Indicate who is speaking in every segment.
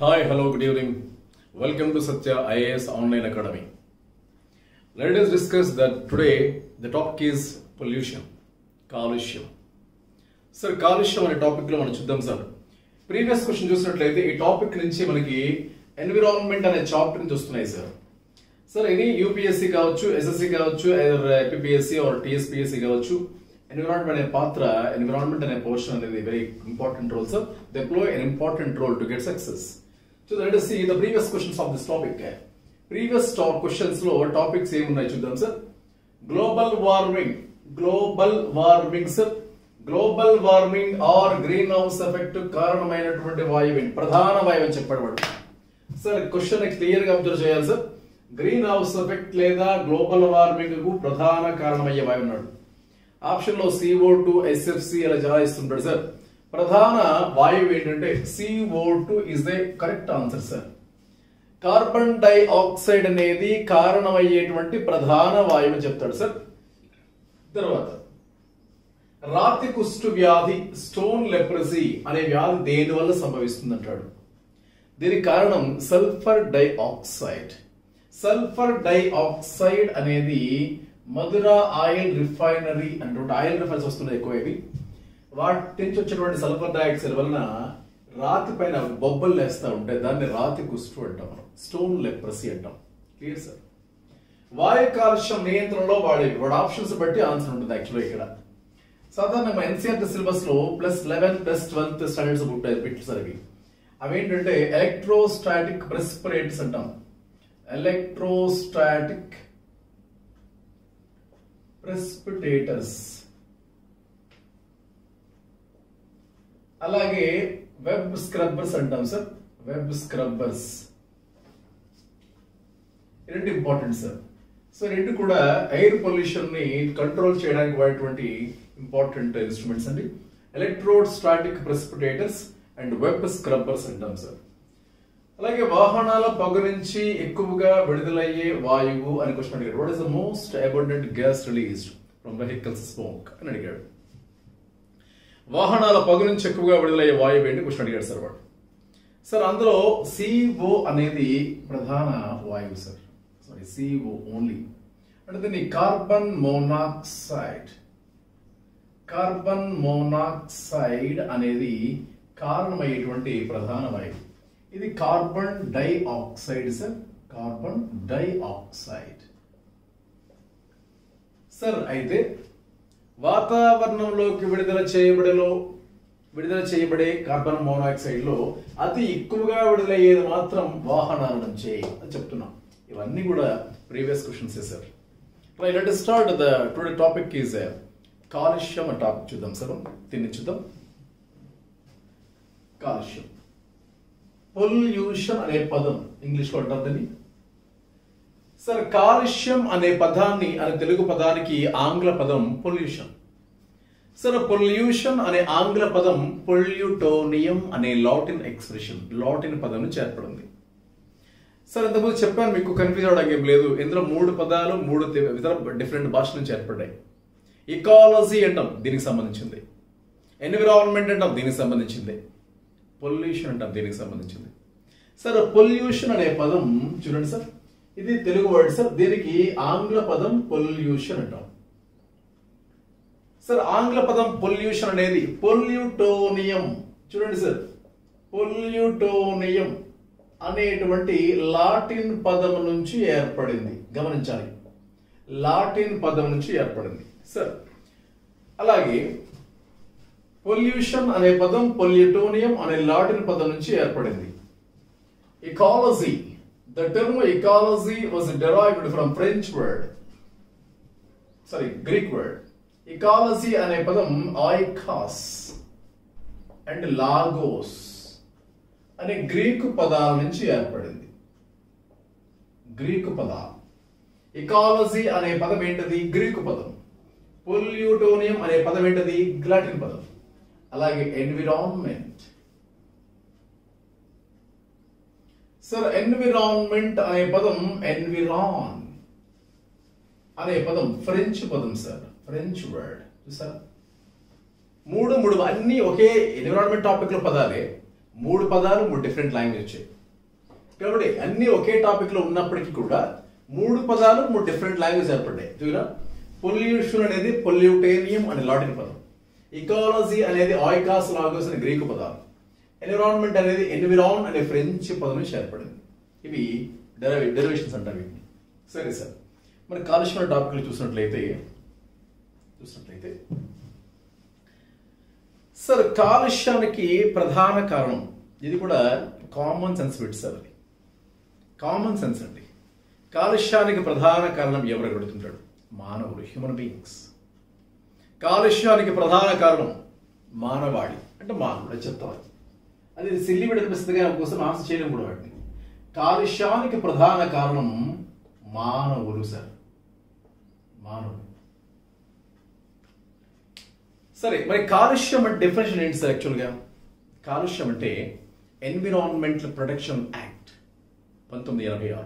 Speaker 1: Hi, hello, good evening. Welcome to Satya IAS Online Academy. Let us discuss that today the topic is pollution, కాలుష్యం sir కాలుష్యం అనే topic లో మనం చూద్దాం sir previous question చూసినట్లయితే ఈ టాపిక్ నుంచి మనకి ఎన్విరాన్మెంట్ అనే చాప్టర్ నుంచి వస్తున్నాయి సార్ సార్ ఎనీ యూపీఎస్సీ కావచ్చు ఎస్ఎస్సి కావచ్చు ఎపిపిఎస్సి ఆర్ టిఎస్పిఎస్సి కావచ్చు ఎన్విరాన్మెంట్ అనే పాత్ర ఎన్విరాన్మెంట్ అనే పోర్షన్ అనేది very important role sir they play an important role to get success so let us see the previous questions of this topic previous top questions లో topics ఏమున్నాయి చూద్దాం sir global warming global warming sir global warming or green house effect కారణమైనటువంటి వాయువు ప్రధాన వాయువు అని చెప్పాడు వాడు సార్ క్వశ్చన్ క్లియర్ గా అబ్జర్వ్ చేయాలి సార్ గ్రీన్ హౌస్ ఎఫెక్ట్ లేదా గ్లోబల్ వార్మింగ్ కు ప్రధాన కారణమయ్యే వాయువు ఉన్నాడు ఆప్షన్ లో సిఓ టూ ఎస్ఎఫ్సి అలా చాలా ఇస్తుంటాడు సార్ ప్రధాన వాయువు ఏంటంటే CO two is the correct answer sir carbon dioxide అనేది కారణమయ్యేటువంటి ప్రధాన వాయువు అని చెప్తాడు సార్ తర్వాత రాతి కుష్టు వ్యాధి స్టోన్ లెప్రసీ అనే వ్యాధి దేని వల్ల సంభవిస్తుంది అంటాడు దీనికి కారణం సల్ఫర్ డైఆక్సైడ్ సల్ఫర్ డైఆక్సైడ్ అనేది మధుర ఆయిల్ రిఫైనరీ అంటే ఆయిల్ రిఫైనరీస్ వస్తున్నాయి ఎక్కువ ఇవి వాటి నుంచి వచ్చేటువంటి సల్ఫర్ డైఆక్సైడ్ వలన రాతి పైన బొబ్బలు వేస్తా ఉంటే దాన్ని రాతి కుష్టు అంటాం మనం స్టోన్ లెప్రసీ అంటాం క్లియర్ సార్ వాయు కాలుష్యం నియంత్రణలో వాడే వాడు ఆప్షన్స్ బట్టి ఆన్సర్ ఉంటుంది యాక్చువల్గా ఇక్కడ సాధారణంగా ఎన్సీఆర్టీ సిలబస్ లో plus eleven plus twelfth standards ఉంటాయి బిట్లు సార్ ఇవి అవేంటంటే ఎలక్ట్రోస్టాటిక్ ప్రెస్పిరేటర్స్ అంటాం ఎలక్ట్రోస్టాటిక్ ప్రెస్పిటేటర్స్ అలాగే వెబ్ స్క్రబ్బర్స్ అంటాం సార్ వెబ్ స్క్రబ్బర్స్ రెండు ఇంపార్టెంట్ సార్ సో రెండు కూడా ఎయిర్ పొల్యూషన్ ని కంట్రోల్ చేయడానికి వాడేటువంటి ఇంపార్టెంట్ ఇన్స్ట్రుమెంట్స్ అండి electrostatic precipitators and wet scrubbers అంటాం సార్ అలాగే వాహనాల పొగ నుంచి ఎక్కువగా విడుదలయ్యే వాయువు అని క్వశ్చన్ అడిగాడు what is the most abundant gas released from vehicles smoke అని అడిగాడు వాహనాల పొగ నుంచి ఎక్కువగా విడుదలయ్యే వాయువు ఏంటి క్వశ్చన్ అడిగాడు సార్ వాడు సార్ అందులో సిఓ అనేది ప్రధాన వాయువు సార్ సారీ సిఓ ఓన్లీ అంటే దీన్ని కార్బన్ మోనాక్సైడ్ కార్బన్ మోనాక్సైడ్ అనేది కారణమయ్యేటువంటి ప్రధాన వాయువు ఇది carbon dioxide sir carbon dioxide sir అయితే వాతావరణంలోకి విడుదల చేయబడలో విడుదల చేయబడే కార్బన్ మోనాక్సైడ్ లో అతి ఎక్కువగా విడుదలయ్యేది మాత్రం వాహనాల నుంచే అని చెప్తున్నాం ఇవన్నీ కూడా previous questions sir right let start the today topic is కాలుష్యం అనే టాపిక్ చూద్దాం సార్ దీన్ని చూద్దాం కాలుష్యం పొల్యూషన్ అనే పదం ఇంగ్లీష్ లో అంటారు దీన్ని సార్ కాలుష్యం అనే పదాన్ని అనే తెలుగు పదానికి ఆంగ్ల పదం పొల్యూషన్ సార్ పొల్యూషన్ అనే ఆంగ్ల పదం పొల్యూటోనియం అనే లాటిన్ ఎక్స్ప్రెషన్ లాటిన్ పదం నుంచి ఏర్పడింది సార్ ఇంతకుముందు చెప్పాను మీకు కన్ఫ్యూజ్ అవడానికి ఏం లేదు ఇందులో మూడు పదాలు మూడు ఇతర డిఫరెంట్ భాషల నుంచి ఏర్పడ్డాయి ఇకాలజీ అంటాం దీనికి సంబంధించింది ఎన్విరాన్మెంట్ అంటాం దీనికి సంబంధించింది పొల్యూషన్ అంటాం దీనికి సంబంధించింది సార్ పొల్యూషన్ అనే పదం చూడండి సార్ ఇది తెలుగు వర్డ్ సార్ దీనికి ఆంగ్ల పదం పొల్యూషన్ అంటాం సార్ ఆంగ్ల పదం పొల్యూషన్ అనేది పొల్యూటోనియం చూడండి సార్ పొల్యూటోనియం అనేటువంటి లాటిన్ పదం నుంచి ఏర్పడింది గమనించాలి లాటిన్ పదం నుంచి ఏర్పడింది సార్ అలాగే పొల్యూషన్ అనే పదం పొల్యూటోనియం అనే లాటిన్ పదం నుంచి ఏర్పడింది ecology the term ecology was derived from French word sorry Greek word ecology అనే పదం ఐకాస్ అండ్ లాగోస్ అనే గ్రీకు పదాల నుంచి ఏర్పడింది గ్రీకు పదాలు ఇకాలజీ అనే పదం ఏంటది గ్రీకు పదం పొల్యూటోనియం అనే పదం ఏంటది లాటిన్ పదం అలాగే ఎన్విరాన్మెంట్ సార్ ఎన్విరాన్మెంట్ అనే పదం ఎన్విరాన్ అనే పదం ఫ్రెంచ్ పదం సార్ ఫ్రెంచ్ వర్డ్ చూసారా మూడు మూడు అన్ని ఒకే ఎన్విరాన్మెంట్ టాపిక్ లో పదాలే మూడు పదాలు మూడు డిఫరెంట్ లాంగ్వేజ్ వచ్చాయి కాబట్టి అన్ని ఒకే టాపిక్ లో ఉన్నప్పటికీ కూడా మూడు పదాలు మూడు డిఫరెంట్ లాంగ్వేజ్ ఏర్పడ్డాయి చూడరా పొల్యూషన్ అనేది పొల్యూటేరియం అనే లాటిన్ పదం ఇకాలజీ అనేది ఆయికాస్ లాగోస్ అనే గ్రీకు పదాలు ఎన్విరాన్మెంట్ అనేది ఎన్విరాన్ అనే ఫ్రెంచ్ పదం నుంచి ఏర్పడింది ఇవి డెరవి డెరివేషన్స్ అంటారు వీటిని సరే సార్ మరి కాలుష్యం టాపిక్లు చూసినట్లయితే చూసినట్లయితే సార్ కాలుష్యానికి ప్రధాన కారణం ఇది కూడా కామన్ సెన్స్ బిట్ సార్ అది కామన్ సెన్స్ అండి కాలుష్యానికి ప్రధాన కారణం ఎవరు అడుగుతుంటాడు మానవులు హ్యూమన్ బీయింగ్స్ కాలుష్యానికి ప్రధాన కారణం మానవాళి అంటే మానవుడు అది చెప్తాం అది సిల్లి విడ అనిపిస్తుంది కానీ కోసం ఆన్సర్ చేయడం కూడా వాటిని కాలుష్యానికి ప్రధాన కారణం మానవులు సార్ మానవులు సరే మరి కాలుష్యం అంటే డెఫినేషన్ ఏంటి సార్ యాక్చువల్గా కాలుష్యం అంటే ఎన్విరాన్మెంటల్ ప్రొటెక్షన్ యాక్ట్ పంతొమ్మిది ఎనభై ఆరు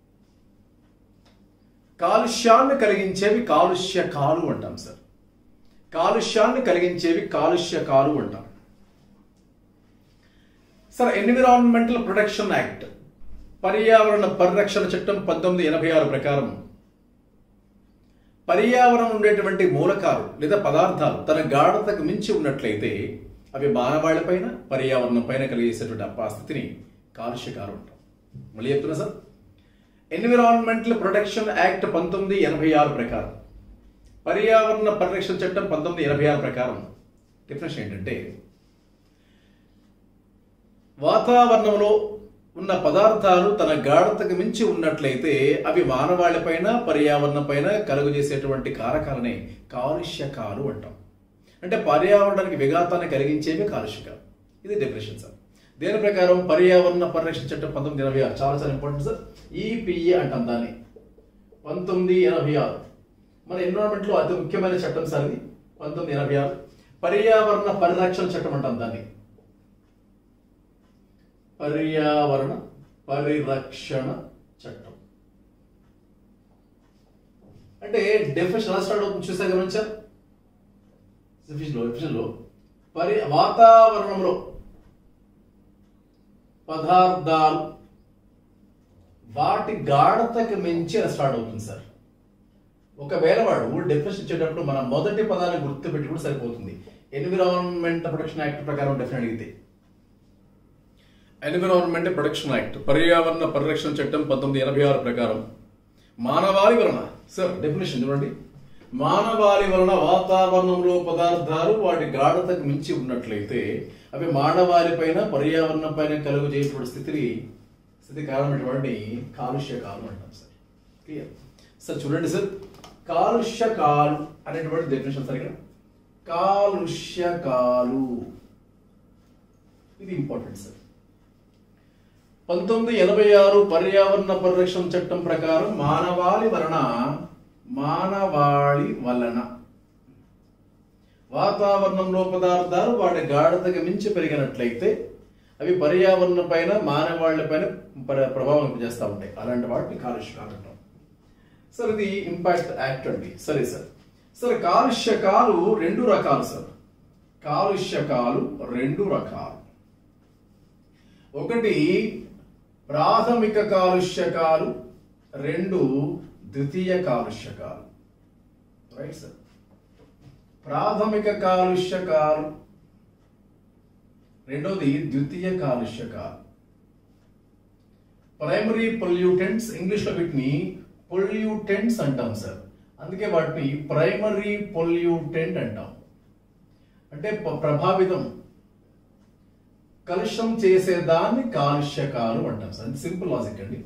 Speaker 1: కాలుష్యాన్ని కలిగించేవి కాలుష్యకాలు అంటాం సార్ కాలుష్యాన్ని కలిగించేవి కాలుష్యకాలు అంటాం సార్ ఎన్విరాన్మెంటల్ ప్రొటెక్షన్ యాక్ట్ పర్యావరణ పరిరక్షణ చట్టం పంతొమ్మిది ఎనభై ఆరు ప్రకారం పర్యావరణం ఉండేటువంటి మూలకాలు లేదా పదార్థాలు తన గాఢతకు మించి ఉన్నట్లయితే అవి మానవాళిపైన పర్యావరణం పైన కలిగేసేటువంటి ఆ స్థితిని కాలుష్యకాలు అంటాం మళ్ళీ చెప్తున్నా సార్ ఎన్విరాన్మెంటల్ ప్రొటెక్షన్ యాక్ట్ పంతొమ్మిది ఎనభై ఆరు ప్రకారం పర్యావరణ పరిరక్షణ చట్టం పంతొమ్మిది ఎనభై ఆరు ప్రకారం డిఫరెన్స్ ఏంటంటే వాతావరణంలో ఉన్న పదార్థాలు తన గాఢతకు మించి ఉన్నట్లయితే అవి మానవాళిపైన పర్యావరణం పైన కలుగు చేసేటువంటి కారకాలనే కాలుష్యకాలు అంటాం అంటే పర్యావరణానికి విఘాతాన్ని కలిగించేవి కాలుష్యకాలు ఇది డెఫినేషన్ సార్ దేని ప్రకారం పర్యావరణ పరిరక్షణ చట్టం పంతొమ్మిది ఎనభై ఆరు చాలా చాలా ఇంపార్టెంట్ సార్ ఈపిఏ అంటాం దాన్ని పంతొమ్మిది ఎనభై ఆరు మన ఎన్విరాన్మెంట్ లో అతి ముఖ్యమైన చట్టం సార్ ఇది పంతొమ్మిది ఎనభై ఆరు పర్యావరణ పరిరక్షణ చట్టం అంటాం దాన్ని పర్యావరణ పరిరక్షణ చట్టం అంటే డెఫినేషన్ ఎలా స్టార్ట్ అవుతుంది చూసా గమనించారు లో లో పరి వాతావరణంలో పదార్థాలు వాటి గాఢతకు మించి అది స్టార్ట్ అవుతుంది సార్ ఒకవేళ వాడు డెఫినేషన్ ఇచ్చేటప్పుడు మన మొదటి పదాన్ని గుర్తు పెట్టి కూడా సరిపోతుంది ఎన్విరాన్మెంట్ ప్రొటెక్షన్ యాక్ట్ ప్రకారం డెఫినెట్ అడిగితే ఎన్విరాన్మెంట్ ప్రొటెక్షన్ యాక్ట్ పర్యావరణ పరిరక్షణ చట్టం పంతొమ్మిది ఎనభై ఆరు ప్రకారం మానవాళి వలన సార్ డెఫినేషన్ చూడండి మానవాళి వలన వాతావరణంలో పదార్థాలు వాటి గాఢతకు మించి ఉన్నట్లయితే అవి మానవాళి పైన పర్యావరణం పైన కలుగు చేసేటువంటి స్థితిని స్థితి కారణమైనటువంటి కాలుష్య కాలం అంటాం సార్ క్లియర్ సార్ చూడండి సార్ కాలుష్య కాలు అనేటువంటి డెఫినేషన్ సార్ ఇక్కడ కాలుష్యకాలు ఇది ఇంపార్టెంట్ సార్ పంతొమ్మిది ఎనభై ఆరు పర్యావరణ పరిరక్షణ చట్టం ప్రకారం మానవాళి వలన మానవాళి వలన వాతావరణంలో పదార్థాలు వాటి గాఢతకు మించి పెరిగినట్లయితే అవి పర్యావరణం పైన మానవాళి పైన ప్ర- ప్రభావం చేస్తూ ఉంటాయి అలాంటి వాటిని కాలుష్యకాలు అంటాం సార్ ఇది ఇంపాక్ట్ యాక్ట్ అండి సరే సార్ సార్ కాలుష్యకాలు రెండు రకాలు సార్ కాలుష్యకాలు రెండు రకాలు ఒకటి ప్రాథమిక కాలుష్యకాలు రెండు ద్వితీయ కాలుష్యకాలు రైట్ సార్ ప్రాథమిక కాలుష్యకాలు రెండోది ద్వితీయ కాలుష్యకాలు ప్రైమరీ పొల్యూటెంట్స్ ఇంగ్లీష్ లో వీటిని పొల్యూటెంట్స్ అంటాం సార్ అందుకే వాటిని ప్రైమరీ పొల్యూటెంట్ అంటాం అంటే ప- ప్రభావితం కలుషం చేసేదాన్ని కాలుష్యకాలు అంటాం సార్ సింపుల్ లాజిక్ అండి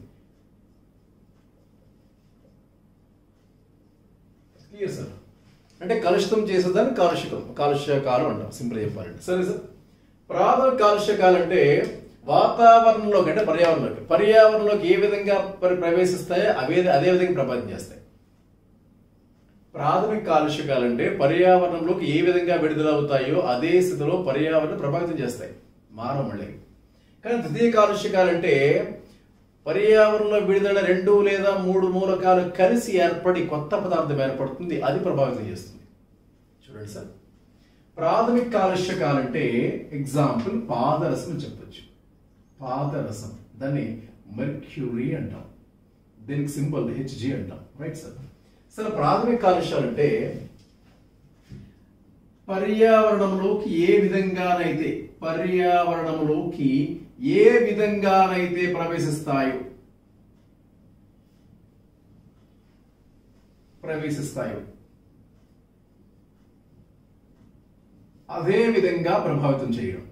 Speaker 1: క్లియర్ సార్ అంటే కలుషితం చేసేదాన్ని కాలుష్యకం కాలుష్యకాలు అంటాం సింపుల్ చెప్పాలంటే సరే సార్ ప్రాథమిక కాలుష్యకాలు అంటే వాతావరణంలోకి అంటే పర్యావరణంలోకి పర్యావరణంలోకి ఏ విధంగా పరి- ప్రవేశిస్తాయో అవే అదే విధంగా ప్రభావితం చేస్తాయి ప్రాథమిక కాలుష్యకాలు అంటే పర్యావరణంలోకి ఏ విధంగా విడుదలవుతాయో అదే స్థితిలో పర్యావరణం ప్రభావితం చేస్తాయి మానవ మళ్ళీ కానీ ద్వితీయ కాలుష్యకాలు అంటే పర్యావరణంలో విడుదల రెండు లేదా మూడు మూలకాలు కలిసి ఏర్పడి కొత్త పదార్థం ఏర్పడుతుంది అది ప్రభావితం చేస్తుంది చూడండి సార్ ప్రాథమిక కాలుష్యకాలు అంటే ఎగ్జాంపుల్ పాదరసం అని చెప్పొచ్చు పాదరసం దాన్ని మెర్క్యూరీ అంటాం దీనికి సింబల్ హెచ్జి అంటాం రైట్ సార్ సార్ ప్రాథమిక కాలుష్యాలు అంటే పర్యావరణంలోకి ఏ విధంగానైతే పర్యావరణంలోకి ఏ విధంగానైతే ప్రవేశిస్తాయో ప్రవేశిస్తాయో అదే విధంగా ప్రభావితం చేయడం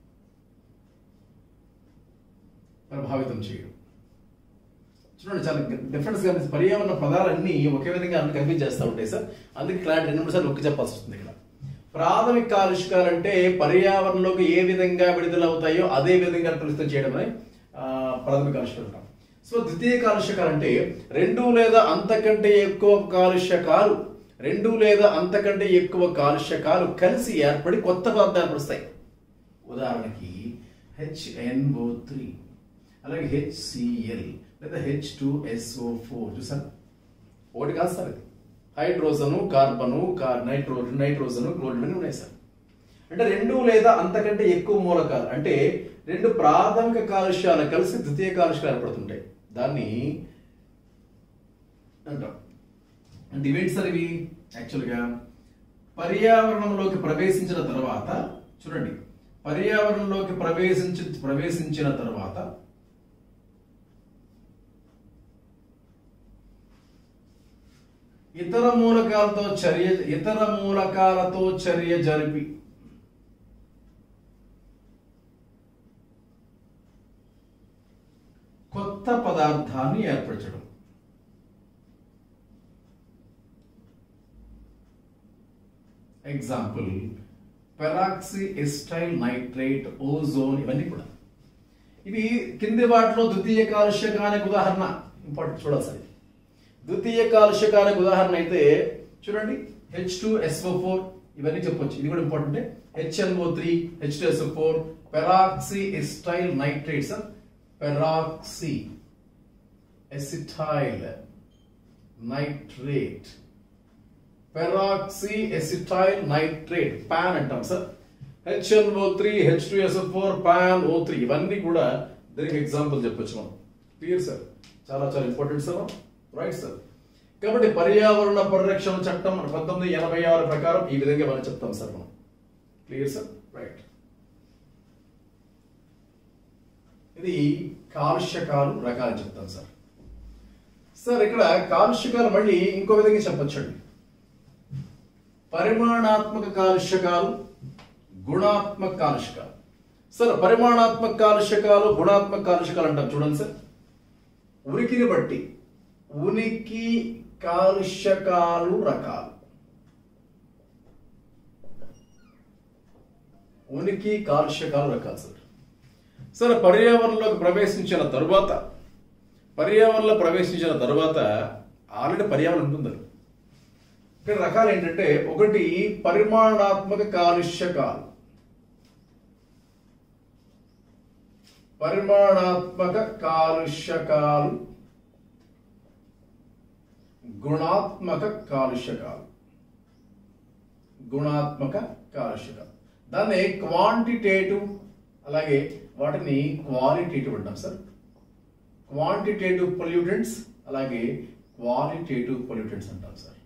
Speaker 1: ప్రభావితం చేయడం చూడండి చాలా డిఫరెన్స్ గా ఉంది. పర్యావరణ పదాలన్నీ ఒకే విధంగా అన్ని కనిపించేస్తూ ఉంటాయి సార్ అందుకే క్లారిటీ రెండు మూడు సార్లు ఒక్క చెప్పాల్సి వస్తుంది ఇక్కడ ప్రాథమిక కాలుష్యాలు అంటే పర్యావరణంలోకి ఏ విధంగా విడుదల అవుతాయో అదే విధంగా కలుషితం చేయడం అని ఆ, ప్రాథమిక కాలుష్యాలు అంటాం సో ద్వితీయ కాలుష్యకాలు అంటే రెండు లేదా అంతకంటే ఎక్కువ కాలుష్యకాలు రెండు లేదా అంతకంటే ఎక్కువ కాలుష్యకాలు కలిసి ఏర్పడి కొత్త పదార్థాలు ఏర్పరుస్తాయి ఉదాహరణకి హెచ్ఎన్ఓ త్రీ అలాగే హెచ్సిఎల్ లేదా హెచ్ టూ ఎస్ఓ ఫోర్ చూసారు ఒకటి కాదు సార్ ఇది హైడ్రోజను కార్బను కార్ నైట్రో నైట్రోజను క్లోరిన్ అని ఉన్నాయి సార్ అంటే రెండు లేదా అంతకంటే ఎక్కువ మూలకాలు అంటే రెండు ప్రాథమిక కాలుష్యాలు కలిసి ద్వితీయ కాలుష్యాలు ఏర్పడుతుంటాయి దాన్ని అంటాం అంటే ఇవేంటి సార్ ఇవి యాక్చువల్గా పర్యావరణంలోకి ప్రవేశించిన తర్వాత చూడండి పర్యావరణంలోకి ప్రవేశించి ప్రవేశించిన తర్వాత ఇతర మూలకాలతో చర్య ఇతర మూలకాలతో చర్య జరిపి కొత్త పదార్థాన్ని ఏర్పరచడం example peroxy acetyl nitrate ozone ఇవన్నీ కూడా ఇవి కింది వాటిలో ద్వితీయ కాలుష్యకానికి ఉదాహరణ ఇంపార్టెంట్ చూడాలి సార్ ఇది. ద్వితీయ కాలుష్యకానికి ఉదాహరణ అయితే చూడండి హెచ్ టూ ఎస్ఓ ఫోర్ ఇవన్నీ చెప్పొచ్చు ఇది కూడా important HNO three H two SO four peroxy acetyl nitrates peroxy acetyl nitrate peroxy acetyl nitrate PAN అంటాం sir HNO three H two S four PAN O three ఇవన్నీ కూడా దీనికి example చెప్పొచ్చు మనం క్లియర్ సార్ చాలా చాలా ఇంపార్టెంట్ సార్ రైట్ సార్ కాబట్టి పర్యావరణ పరిరక్షణ చట్టం పంతొమ్మిది ఎనభై ఆరు ప్రకారం ఈ విధంగా మనం చెప్తాం సార్ మనం క్లియర్ సార్ రైట్ ఇది కాలుష్యకాలు రకాలు చెప్తాం సార్ సార్ ఇక్కడ కాలుష్యకాలు మళ్ళీ ఇంకో విధంగా చెప్పొచ్చండి పరిమాణాత్మక కాలుష్యకాలు గుణాత్మక కాలుష్యకాలు సార్ పరిమాణాత్మక కాలుష్యకాలు గుణాత్మక కాలుష్యకాలు అంటాం చూడండి సార్ ఉనికిని బట్టి ఉనికి కాలుష్యకాలు రకాలు ఉనికి కాలుష్యకాలు రకాలు సార్ సార్ పర్యావరణంలోకి ప్రవేశించిన తరువాత పర్యావరణంలో ప్రవేశించిన తరువాత ఆల్రెడీ పర్యావరణం ఉంటుంది అది. ఇక్కడ రకాలు ఏంటంటే ఒకటి పరిమాణాత్మక కాలుష్యకాలు పరిమాణాత్మక కాలుష్యకాలు గుణాత్మక కాలుష్యకాలు గుణాత్మక కాలుష్యకాలు దాన్ని క్వాంటిటేటివ్ అలాగే వాటిని క్వాలిటేటివ్ అంటాం సార్ క్వాంటిటేటివ్ పొల్యూటెంట్స్ అలాగే క్వాలిటేటివ్ పొల్యూటెంట్స్ అంటాం సార్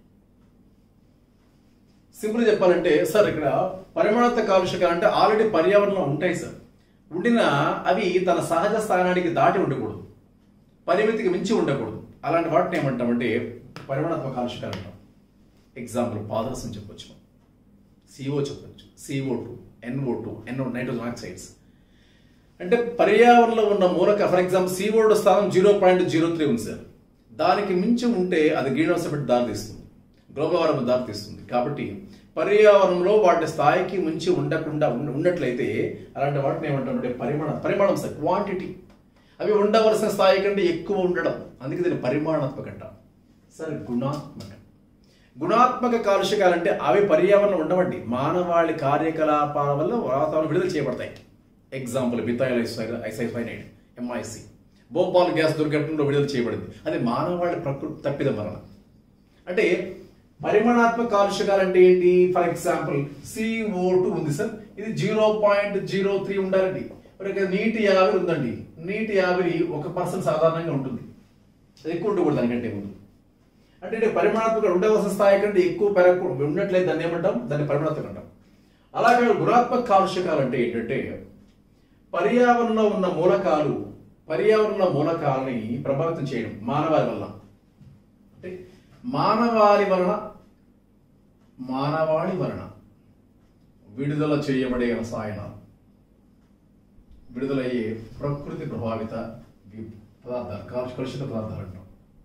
Speaker 1: సింపుల్ చెప్పాలంటే సార్ ఇక్కడ పరిమాణాత్మక కాలుష్యకాలు అంటే ఆల్రెడీ పర్యావరణంలో ఉంటాయి సార్ ఉండినా అవి తన సహజ స్థానానికి దాటి ఉండకూడదు పరిమితికి మించి ఉండకూడదు అలాంటి వాటిని ఏమంటామంటే పరిమాణాత్మక కాలుష్యకాలు అంటాం ఎగ్జాంపుల్ పాదరసం చెప్పొచ్చు సిఓ చెప్పొచ్చు CO two NO two NO nitrogen oxides అంటే పర్యావరణంలో ఉన్న మూలక ఫర్ ఎగ్జాంపుల్ సిఓ స్థానం జీరో పాయింట్ జీరో త్రీ ఉంది సార్ దానికి మించి ఉంటే అది గ్రీన్ హౌస్ ఎఫెక్ట్ దారితీస్తుంది గ్లోబల్ వార్మింగ్ దారితీస్తుంది కాబట్టి పర్యావరణంలో వాటి స్థాయికి మించి ఉండకుండా ఉన్న- ఉన్నట్లయితే అలాంటి వాటిని ఏమంటామంటే పరిమాణం పరిమాణం సార్ క్వాంటిటీ అవి ఉండవలసిన స్థాయి కంటే ఎక్కువ ఉండడం అందుకే దీన్ని పరిమాణాత్మక అంటాం సార్ గుణాత్మక గుణాత్మక కాలుష్యకాలంటే అవి పర్యావరణం ఉండవండి మానవాళి కార్యకలాపాల వల్ల వాతావరణం విడుదల చేయబడతాయి example methyl isocyanate MIC Bhopal gas దుర్ఘటనలో విడుదల చేయబడింది అది మానవాళి ప్రకృతి తప్పిదం వలన అంటే పరిమాణాత్మక కాలుష్యకాలు అంటే ఏంటి ఫర్ ఎగ్జాంపుల్ సిఓ టూ ఉంది సార్ ఇది జీరో పాయింట్ జీరో త్రీ ఉండాలండి మరి ఇక్కడ నీటి ఆవిరి ఉందండి నీటి ఆవిరి ఒక పర్సెంట్ సాధారణంగా ఉంటుంది అది ఎక్కువ ఉండకూడదు దానికంటే ముందు అంటే ఇది పరిమాణాత్మక ఉండవలసిన స్థాయి కంటే ఎక్కువ పెరగ ఉన్నట్లయితే దాన్ని ఏమంటాం దాన్ని పరిమాణాత్మక అంటాం అలాగే గుణాత్మక కాలుష్యకాలు అంటే ఏంటంటే పర్యావరణంలో ఉన్న మూలకాలు పర్యావరణంలో మూలకాలని ప్రభావితం చేయడం మానవాళి వల్ల అంటే మానవాళి వలన మానవాళి వలన విడుదల చేయబడే రసాయనాలు విడుదలయ్యే ప్రకృతి ప్రభావిత వి- పదార్థాలు కాలుష్య కలుషిత పదార్థాలు అంటాం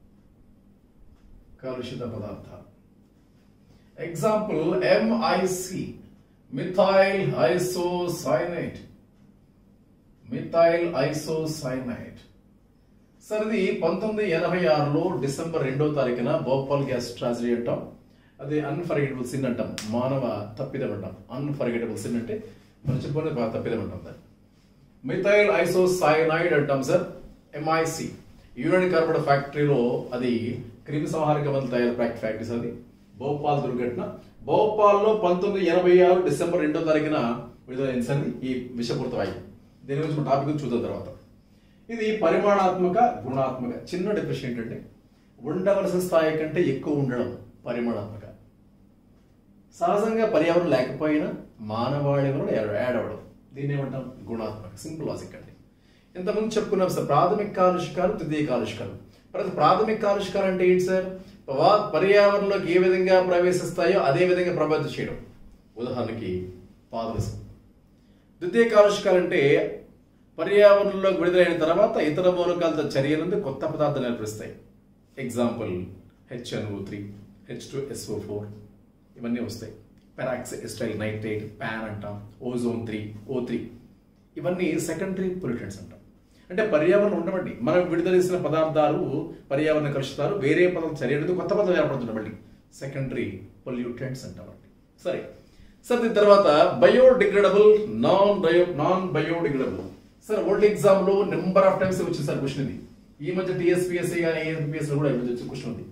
Speaker 1: కలుషిత పదార్థాలు example MIC methyl isocyanate methyl isocyanate sir ఇది పంతొమ్మిది ఎనభై ఆరులో డిసెంబర్ రెండో తారీఖున భోపాల్ గ్యాస్ ట్రాజడీ అంటాం అది అన్ఫర్గెటబుల్ సిన్ అంటాం మానవ తప్పిదం అంటాం అన్ఫర్గెటబుల్ సిన్ అంటే మర్చిపోయిన బాగా తప్పిదం అంటాం దాన్ని మిథైల్ ఐసోసైనైడ్ అంటాం సార్ ఎంఐసి యూనియన్ కార్బన్ ఫ్యాక్టరీలో అది క్రిమి సంహారక మందులు తయారు ఫ్యాక్టరీస్ అది భోపాల్ దుర్ఘటన భోపాల్లో పంతొమ్మిది ఎనభై ఆరు డిసెంబర్ రెండో తారీఖున విడుదలైంది సార్ ఈ విషపూరిత వాయువు దీని గురించి మన టాపిక్ చూద్దాం తర్వాత ఇది పరిమాణాత్మక గుణాత్మక చిన్న డెఫినేషన్ ఏంటంటే ఉండవలసిన స్థాయి కంటే ఎక్కువ ఉండడం పరిమాణాత్మక సహజంగా పర్యావరణం లేకపోయినా మానవాళి వలన యాడ్ అవ్వడం దీన్ని ఏమంటాం గుణాత్మక సింపుల్ లాజిక్ అండి ఇంతకుముందు చెప్పుకున్నాం సార్ ప్రాథమిక కాలుష్యకాలు ద్వితీయ కాలుష్యకాలు ప్రతి ప్రాథమిక కాలుష్యకాలు అంటే ఏంటి సార్ వా- పర్యావరణంలోకి ఏ విధంగా ప్రవేశిస్తాయో అదే విధంగా ప్రభావితం చేయడం ఉదాహరణకి పాదరసం ద్వితీయ కాలుష్యకాలు అంటే పర్యావరణంలోకి విడుదలైన తర్వాత ఇతర మూలకాలతో చర్యలందు కొత్త పదార్థాలు ఏర్పరుస్తాయి example HNO three H two SO four ఇవన్నీ వస్తాయి పెరాక్స్ ఎస్టైల్ నైట్రేట్ ప్యాన్ అంటాం ఓజోన్ త్రీ ఓ త్రీ ఇవన్నీ సెకండరీ పొల్యూటెంట్స్ అంటాం అంటే పర్యావరణం ఉండమండి మనం విడుదల చేసిన పదార్థాలు పర్యావరణ కలుషితాలు వేరే పదార్థం చర్యలేదు కొత్త పదార్థం ఏర్పడుతుంది మళ్ళీ సెకండరీ పొల్యూటెంట్స్ అంటామండి సరే సార్ దీని తర్వాత biodegradable non bio non biodegradable sir old exam లో నెంబర్ ఆఫ్ టైమ్స్ వచ్చింది సార్ క్వశ్చన్ ఇది ఈ మధ్య టీఎస్పీఎస్సీ కానీ ఏఎస్పీఎస్ కూడా ఈ మధ్య వచ్చే క్వశ్చన్ ఉంది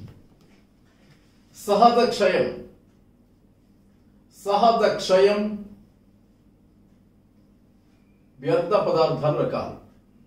Speaker 1: సహజ క్షయం సహజ క్షయం వ్యర్థ పదార్థాలు రకాలు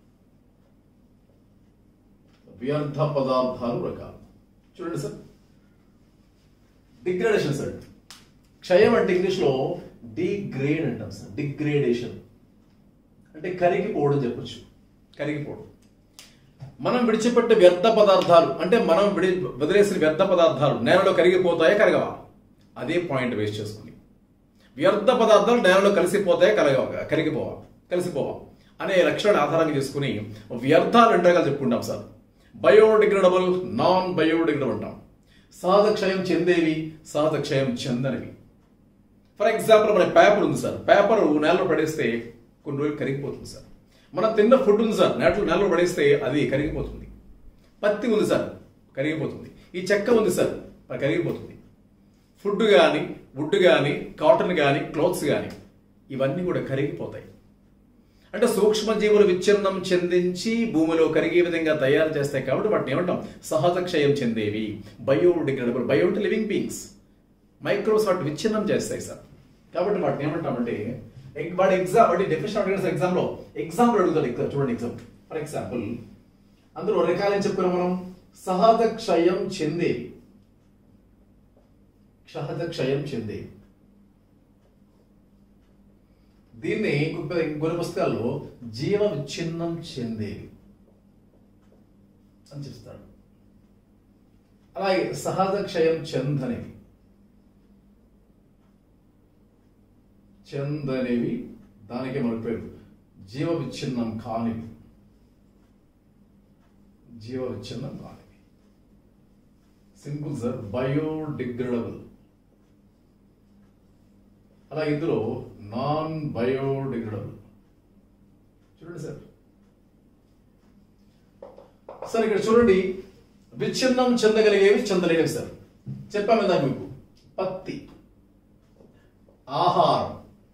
Speaker 1: వ్యర్థ పదార్థాలు రకాలు చూడండి సార్ డిగ్రేడేషన్ సార్ క్షయం అంటే ఇంగ్లీష్ లో డిగ్రేడ్ అంటాం సార్ డిగ్రేడేషన్ అంటే కరిగిపోవడం చెప్పొచ్చు కరిగిపోవడం మనం విడిచిపెట్టే వ్యర్థ పదార్థాలు అంటే మనం విడి వదిలేసిన వ్యర్థ పదార్థాలు నేలలో కరిగిపోతాయా కరగవా అదే పాయింట్ వేస్ట్ చేసుకుని వ్యర్థ పదార్థాలు నేలలో కలిసిపోతాయా కరగవా కరిగిపోవా కలిసిపోవా అనే లక్షణాన్ని ఆధారంగా చేసుకుని వ్యర్థాలు రెండు రకాలు చెప్పుకుంటాం సార్ బయోడిగ్రేడబుల్ నాన్ బయోడిగ్రేడబుల్ అంటాం సహజ క్షయం చెందేవి సహజ క్షయం చెందనివి ఫర్ ఎగ్జాంపుల్ మన పేపర్ ఉంది సార్ పేపర్ నేలలో పడేస్తే కొన్ని రోజులు కరిగిపోతుంది సార్ మనం తిన్న ఫుడ్ ఉంది సార్ నేలలో నేలలో పడేస్తే అది కరిగిపోతుంది పత్తి ఉంది సార్ కరిగిపోతుంది ఈ చెక్క ఉంది సార్ అది కరిగిపోతుంది ఫుడ్ కానీ వుడ్ కానీ కాటన్ కానీ క్లోత్స్ కానీ ఇవన్నీ కూడా కరిగిపోతాయి అంటే సూక్ష్మజీవులు విచ్ఛిన్నం చెందించి భూమిలో కరిగే విధంగా తయారు చేస్తాయి కాబట్టి వాటిని ఏమంటాం సహజ క్షయం చెందేవి బయోడిగ్రేడబుల్ బయో అంటే లివింగ్ బీయింగ్స్ మైక్రోస్ వాటి విచ్ఛిన్నం చేస్తాయి సార్ కాబట్టి వాటిని ఏమంటామంటే ఎగ్- వాడి ఎగ్జామ్ వాడి డెఫినేషన్ అడిగిన ఎగ్జామ్ లో ఎగ్జాంపుల్ అడుగుతాడు ఎగ్జామ్ చూడండి ఎగ్జామ్ ఫర్ ఎగ్జాంపుల్ అందులో రకాలని చెప్పుకున్నాం మనం సహజ క్షయం చెందేవి సహజ క్షయం చెందేవి దీన్ని ఇంకొక కొన్ని పుస్తకాల్లో జీవ విచ్ఛిన్నం చెందేవి అని చెప్తాడు అలాగే సహజ క్షయం చెందనివి చెందనివి దానికి మన పేరు జీవ విచ్ఛిన్నం కానివి జీవ విచ్ఛిన్నం కానివి సింపుల్ సార్ బయోడిగ్రేడబుల్ అలా ఇందులో నాన్ బయోడిగ్రేడబుల్ చూడండి సార్ సార్ ఇక్కడ చూడండి విచ్ఛిన్నం చెందగలిగేవి చెందలేనివి సార్ చెప్పాను కదా మీకు పత్తి ఆహారం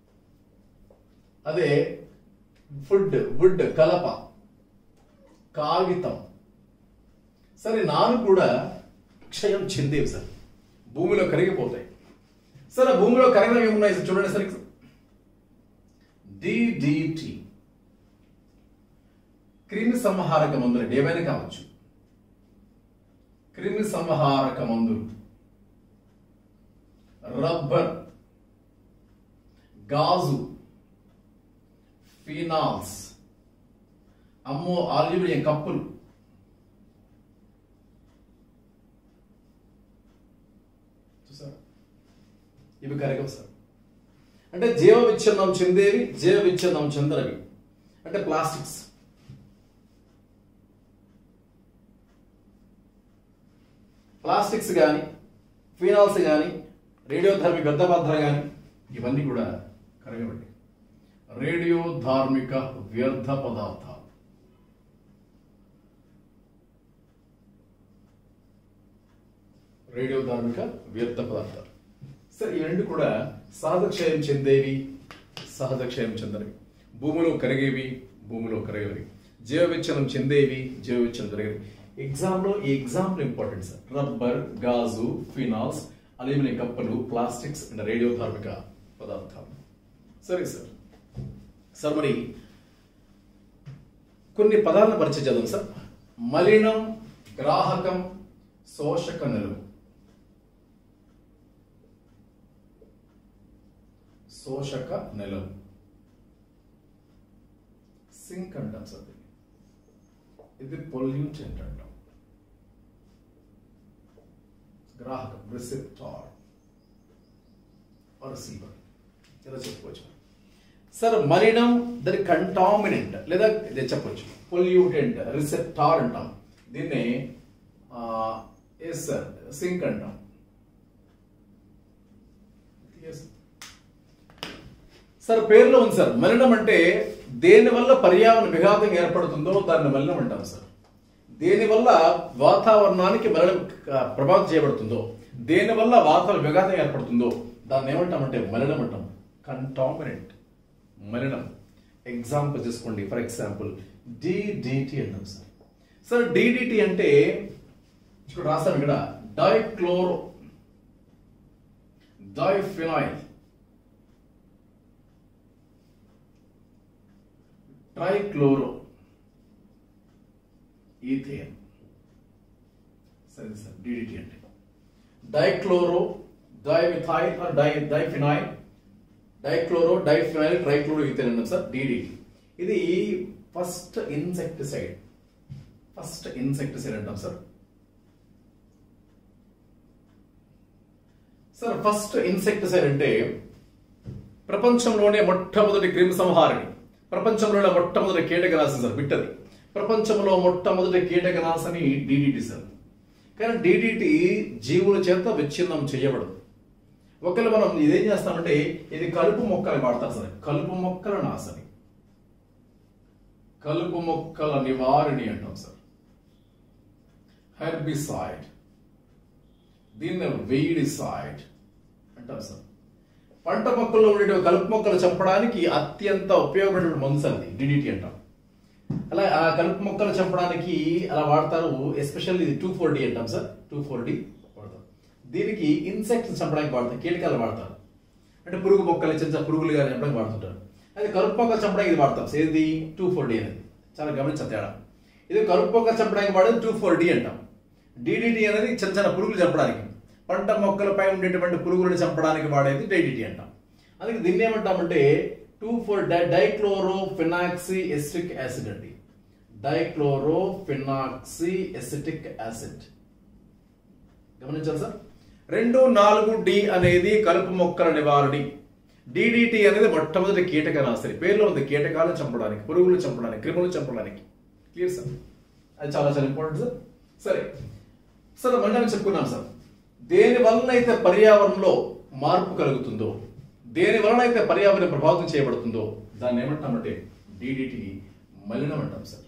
Speaker 1: అదే ఫుడ్ వుడ్ కలప కాగితం సరే నాలుగు కూడా క్షయం చెందేవి సార్ భూమిలో కరిగిపోతాయి సరే భూమిలో కరగడం ఏమున్నాయి చూడండి సరే డిడిటి క్రిమి సంహారక మందులు ఏమైనా కావచ్చు క్రిమి సంహారక మందులు రబ్బర్ గాజు ఫినాల్స్ అమ్మో ఆల్యూమినియం కప్పులు చూసారా ఇవి కరగవు సార్ అంటే జీవ విచ్ఛిన్నం చెందేవి జీవ విచ్ఛిన్నం చెందరవి అంటే ప్లాస్టిక్స్ ప్లాస్టిక్స్ కానీ ఫినాల్స్ కానీ రేడియోధర్మి వ్యర్థపత్ర కానీ ఇవన్నీ కూడా కరగవండి రేడియో ధార్మిక వ్యర్థ పదార్థాలు రేడియో ధార్మిక వ్యర్థ పదార్థాలు సరే ఈ రెండు కూడా సహజ క్షయం చెందేవి సహజ క్షయం చెందనివి భూమిలో కరిగేవి భూమిలో కరిగేవి జీవ విచ్ఛిన్నం చెందేవి జీవ విచ్ఛిన్నం జరిగేవి ఎగ్జామ్లో ఈ ఎగ్జాంపుల్ ఇంపార్టెంట్ సార్ రబ్బర్ గాజు ఫినాల్స్ అల్యూమినియం కప్పలు ప్లాస్టిక్స్ అండ్ రేడియో ధార్మిక పదార్థాలు సరే సార్ సార్ మరి కొన్ని పదాలను పరిచయం చేద్దాం సార్ మలినం గ్రాహకం శోషక నిలువు శోషక నిలువు సింక్ అంటాం సార్ దీన్ని. ఇది పొల్యూటెంట్ అంటాం గ్రాహకం రిసెప్టార్ రిసీవర్ ఇలా చెప్పుకోవచ్చు సార్ మలినం దాని కంటామినెంట్ లేదా ఇది చెప్పొచ్చు పొల్యూటెంట్ రిసెప్టార్ అంటాం దీన్ని ఎస్ సార్ సింక్ అంటాం Yes. సార్ పేరులో ఉంది సార్ మలినం అంటే దేని వల్ల పర్యావరణ విఘాతం ఏర్పడుతుందో దాన్ని మలినం అంటాం సార్ దేని వల్ల వాతావరణానికి మలినం ఆ, ప్రభావితం చేయబడుతుందో దేని వల్ల వాతావరణ విఘాతం ఏర్పడుతుందో దాన్ని ఏమంటామంటే మలినం అంటాం కంటామినెంట్ మలినం ఎగ్జాంపుల్ తీసుకోండి ఫర్ ఎగ్జాంపుల్ డిడిటి అంటాం సార్ సార్ డిడిటి అంటే ఇక్కడ రాస్తాం ఇక్కడ డైక్లోరో డైఫినాయిల్ ట్రైక్లోరో ఈథేన్ సరే సార్ డిడిటి అంటే dichloro dimethyl di diphenyl dichloro diphenyl trichloro ethane అన్నాం సార్ డిడిటి ఇది ఫస్ట్ ఇన్సెక్టిసైడ్ ఫస్ట్ ఇన్సెక్టిసైడ్ అంటాం సార్ సార్ ఫస్ట్ ఇన్సెక్టిసైడ్ అంటే ప్రపంచంలోనే మొట్టమొదటి క్రిమి సంహారిణి ప్రపంచంలోనే మొట్టమొదటి కీటకనాశిని సార్ బిట్టది ప్రపంచంలో మొట్టమొదటి కీటకనాశని డిడిటి సార్ కానీ డిడిటి జీవుల చేత విచ్ఛిన్నం చేయబడదు ఒకవేళ మనం ఇదేం చేస్తామంటే ఇది కలుపు మొక్కలు వాడతారు సార్ కలుపు మొక్కల నాశని కలుపు మొక్కల నివారిణి అంటాం సార్ హెర్బిసైడ్ దీన్ని వెయిడిసైడ్ అంటారు సార్ పంట మొక్కల్లో ఉండే కలుపు మొక్కలు చంపడానికి అత్యంత ఉపయోగపడే మందు సార్ ఇది డిడిటి అంటాం అలా ఆ కలుపు మొక్కలు చంపడానికి అలా వాడతారు ఎస్పెషల్లీ ఇది టూ ఫోర్ డి అంటాం సార్ టూ ఫోర్ డి వాడతాం దీనికి ఇన్సెక్ట్స్ చంపడానికి వాడతారు కీటకాలు వాడతారు అంటే పురుగు మొక్కలు చిన్న చిన్న పురుగులు కానీ చంపడానికి వాడుతుంటారు అది కలుపు మొక్కలు చంపడానికి ఇది వాడతాం సో ఇది టూ ఫోర్ డి అనేది చాలా గమనించాలి తేడా ఇది కలుపు మొక్కలు చంపడానికి వాడేది టూ ఫోర్ డి అంటాం డిడిటి అనేది చిన్న చిన్న పురుగులు చంపడానికి పంట మొక్కలపై ఉండేటువంటి పురుగులను చంపడానికి వాడేది డైడిటి అంటాం అందుకే దీన్ని ఏమంటామంటే two four dichloro phenoxy acetic acid అండి డైక్లోరో ఫినాక్సీ ఎసిటిక్ యాసిడ్ గమనించారు సార్ రెండు నాలుగు డి అనేది కలుపు మొక్కల నివారణి డిడిటి అనేది మొట్టమొదటి కీటకనాశిని పేర్లో ఉంది కీటకాలను చంపడానికి పురుగులు చంపడానికి క్రిములు చంపడానికి క్లియర్ సార్ అది చాలా చాలా ఇంపార్టెంట్ సార్ సరే సార్ మళ్ళీ నేను చెప్పుకున్నాం సార్ దేని వలన అయితే పర్యావరణంలో మార్పు కలుగుతుందో దేని వలన అయితే పర్యావరణం ప్రభావితం చేయబడుతుందో దాన్ని ఏమంటామంటే డిడిటి మలినం అంటాం సార్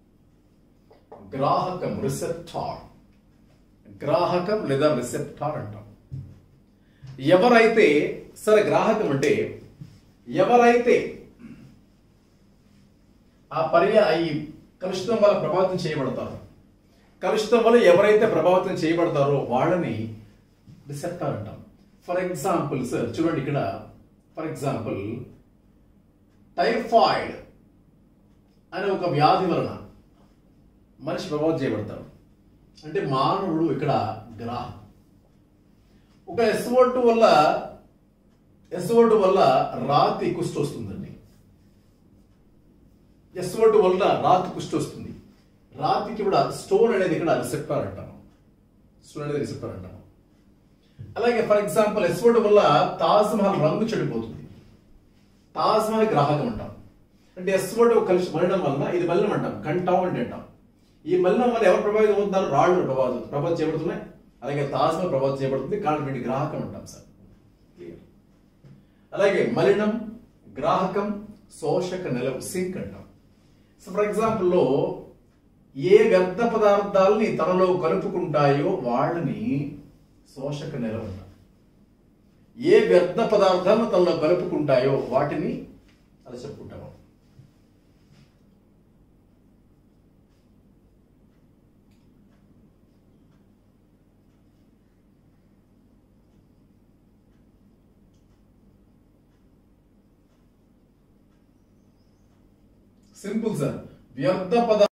Speaker 1: గ్రాహకం రిసెప్టార్ గ్రాహకం లేదా రిసెప్టార్ అంటాం ఎవరైతే సరే గ్రాహకం అంటే ఎవరైతే ఆ పర్యా ఈ కలుషితం వల్ల ప్రభావితం చేయబడతారు కలుషితం వల్ల ఎవరైతే ప్రభావితం చేయబడతారో వాళ్ళని రిసెప్టార్ అంటాం ఫర్ ఎగ్జాంపుల్ సార్ చూడండి ఇక్కడ ఫర్ ఎగ్జాంపుల్ టైఫాయిడ్ అనే ఒక వ్యాధి వలన మనిషి ప్రభావం చేయబడతాడు అంటే మానవుడు ఇక్కడ గ్రాహం ఒక ఎస్ఓటు వల్ల ఎస్ఓటు వల్ల రాతి కుష్టి వస్తుందండి ఎస్ఓటు వల్ల రాతి కుష్టి వస్తుంది రాతికి కూడా స్టోన్ అనేది ఇక్కడ రిసెప్టార్ అంటాము స్టోన్ అనేది రిసెప్టార్ అంటాము అలాగే ఫర్ ఎగ్జాంపుల్ ఎస్ఓటు వల్ల తాజ్ మహల్ రంగు చెడిపోతుంది తాజ్ మహల్ గ్రాహకం అంటాం అంటే ఎస్ఓటు కలిసి మరణం వలన ఇది మలినం అంటాం కంటామెంట్ అంటాం ఈ మలినం వల్ల ఎవరు ప్రభావితం అవుతున్నారు రాళ్ళు ప్రభావితం ప్రభావితం చేయబడుతున్నాయి అలాగే తాజ్ మహల్ ప్రభావితం చేయబడుతుంది కానీ వీటి గ్రాహకం అంటాం సార్ క్లియర్ అలాగే మలినం గ్రాహకం శోషక నిలవు సింక్ అంటాం సో ఫర్ ఎగ్జాంపుల్ లో ఏ వ్యర్థ పదార్థాలని తనలో కలుపుకుంటాయో వాళ్ళని శోషక నిలవ అంటాం ఏ వ్యర్థ పదార్థాలను తనలో కలుపుకుంటాయో వాటిని అది చెప్పుకుంటాము సింపుల్ సార్ వ్యర్థ పదార్థ